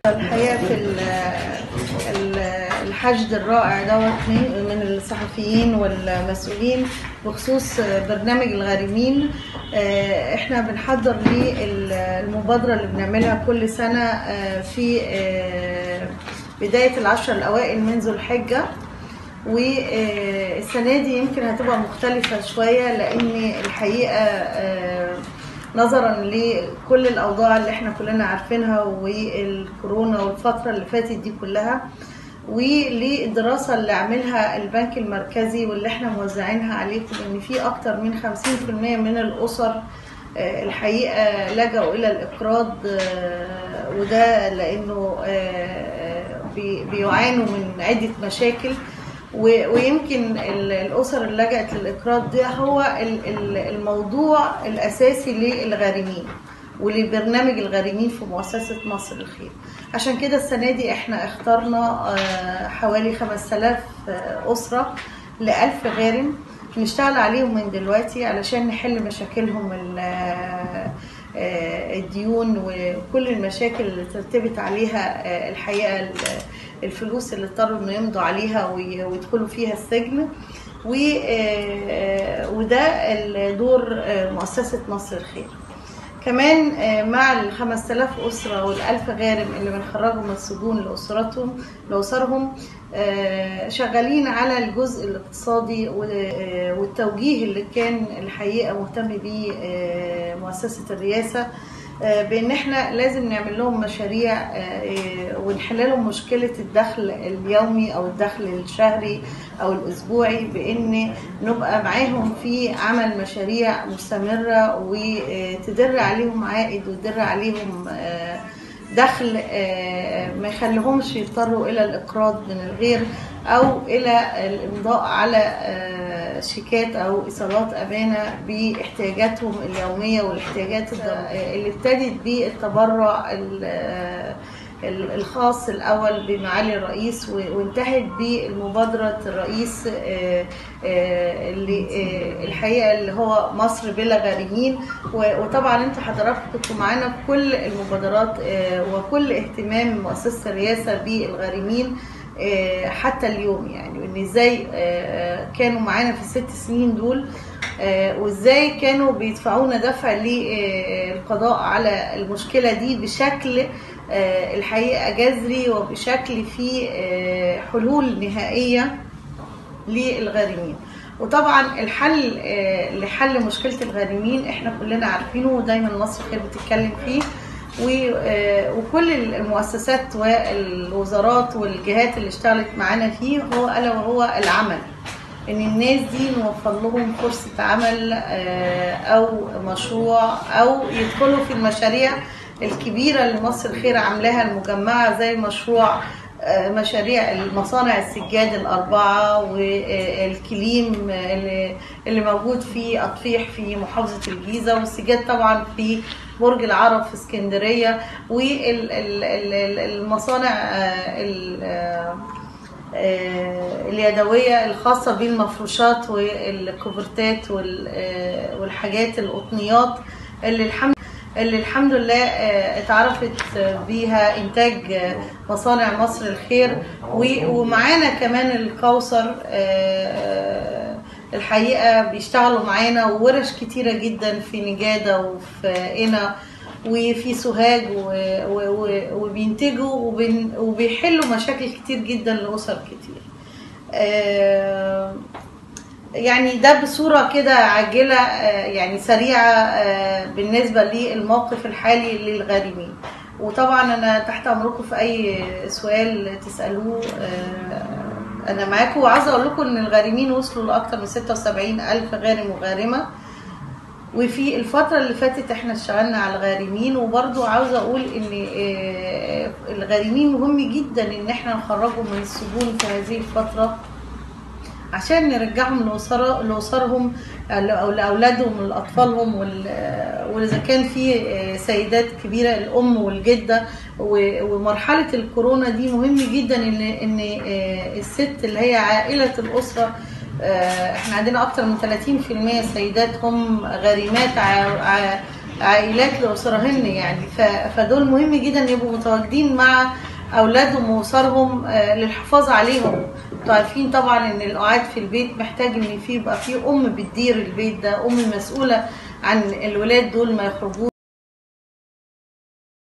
الحقيقه في ال- ال- الحشد الرائع دوت من من الصحفيين والمسؤولين بخصوص برنامج الغارمين آه، احنا بنحضر للمبادره اللي بنعملها كل سنه آه، في آه، بدايه العشر الاوائل من ذو الحجه والسنه دي يمكن هتبقى مختلفه شويه لان الحقيقه آه، نظرا لكل الاوضاع اللي احنا كلنا عارفينها والكورونا والفتره اللي فاتت دي كلها وللدراسه اللي عاملها البنك المركزي واللي احنا موزعينها عليكم ان في اكتر من 50% من الاسر آه، الحقيقه لجأوا الى الاقراض آه، وده لانه آه، بي- بيعانوا من عده مشاكل و- ويمكن ال- الاسر اللي لجأت للاقراض ده هو ال- ال- الموضوع الاساسي للغارمين ولبرنامج الغارمين في مؤسسة مصر الخير عشان كده السنة دي احنا اخترنا آه، حوالي 5000 آه، أسرة ل 1000 غارم نشتغل عليهم من دلوقتي علشان نحل مشاكلهم ال- آه، آه، الديون وكل المشاكل اللي ترتبط عليها آه، الحقيقة ال- الفلوس اللي اضطروا انه يمضوا عليها وي- ويدخلوا فيها السجن و- آه، وده الدور آه، مؤسسة مصر الخير كمان آه، مع ال 5000 أسرة وال 1000 غارم اللي بنخرجهم من السجون لأسرتهم لأسرهم آه، شغالين على الجزء الاقتصادي و- آه، والتوجيه اللي كان الحقيقة مهتم بيه آه، مؤسسة الرئاسة آه، بان احنا لازم نعمل لهم مشاريع آه، آه، ونحل لهم مشكله الدخل اليومي او الدخل الشهري او الاسبوعي بان نبقى معاهم في عمل مشاريع مستمره وتدر عليهم عائد وتدر عليهم آه، دخل آه، ما يخليهمش يضطروا الى الاقراض من الغير او الى الامضاء على آه، شيكات او ايصالات امانه باحتياجاتهم اليوميه والاحتياجات الض- اللي ابتدت بالتبرع ال- آه، ال- الخاص الاول بمعالي الرئيس و- وانتهت بمبادره الرئيس آه، آه، اللي آه، الحقيقه اللي هو مصر بلا غارمين و- وطبعا انتوا حضراتكم كنتوا معانا في كل المبادرات آه، وكل اهتمام مؤسسه الرئاسه بالغارمين آه، حتى اليوم يعني وان ازاي آه، كانوا معانا في الست سنين دول آه، وازاي كانوا بيدفعونا دفع للقضاء على المشكله دي بشكل آه، الحقيقه جذري وبشكل فيه آه، حلول نهائيه للغارمين وطبعا الحل آه، لحل مشكله الغارمين احنا كلنا عارفينه ودايما مصر خير بتتكلم فيه و- آه، وكل المؤسسات والوزارات والجهات اللي اشتغلت معانا فيه هو الا وهو العمل ان الناس دي نوفر لهم فرصه عمل آه، او مشروع او يدخلوا في المشاريع الكبيره اللي مصر الخير عاملاها المجمعه زي مشروع آه، مشاريع المصانع السجاد الأربعة والكليم اللي اللي موجود في أطفيح في محافظة الجيزة والسجاد طبعا في برج العرب في اسكندرية والمصانع اليدوية الخاصة بالمفروشات والكوفرتات وال- آه، والحاجات القطنيات اللي الحمد اللي الحمد لله آه، اتعرفت بيها انتاج آه، مصانع مصر الخير و- ومعانا كمان الكوثر آه، الحقيقه بيشتغلوا معانا وورش كتيره جدا في نجاده وفي قنا وفي سوهاج و- و- و- وبينتجوا وبين- وبيحلوا مشاكل كتير جدا لاسر كتير آه، يعني ده بصورة كده عاجلة آه، يعني سريعة آه، بالنسبة للموقف الحالي للغارمين وطبعا أنا تحت أمركم في أي سؤال تسألوه آه، أنا معاكم وعاوزة أقول لكم إن الغارمين وصلوا لأكثر من 76 ألف غارم وغارمة وفي الفترة اللي فاتت احنا اشتغلنا على الغارمين وبرضو عاوزة اقول ان آه، الغارمين مهم جدا ان احنا نخرجهم من السجون في هذه الفترة عشان نرجعهم لأسر- لأسرهم أو لأولادهم ولأطفالهم وال- وإذا كان في سيدات كبيرة الأم والجدة و- ومرحلة الكورونا دي مهم جدا إن إن الست اللي هي عائلة الأسرة احنا عندنا أكتر من 30% سيدات هم غارمات ع- ع- عائلات لاسرهن يعني ف- فدول مهم جدا يبقوا متواجدين مع اولادهم واسرهم آه، للحفاظ عليهم انتوا عارفين طبعا ان القعاد في البيت محتاج ان في يبقى في ام بتدير البيت ده ام مسؤوله عن الولاد دول ما يخرجوش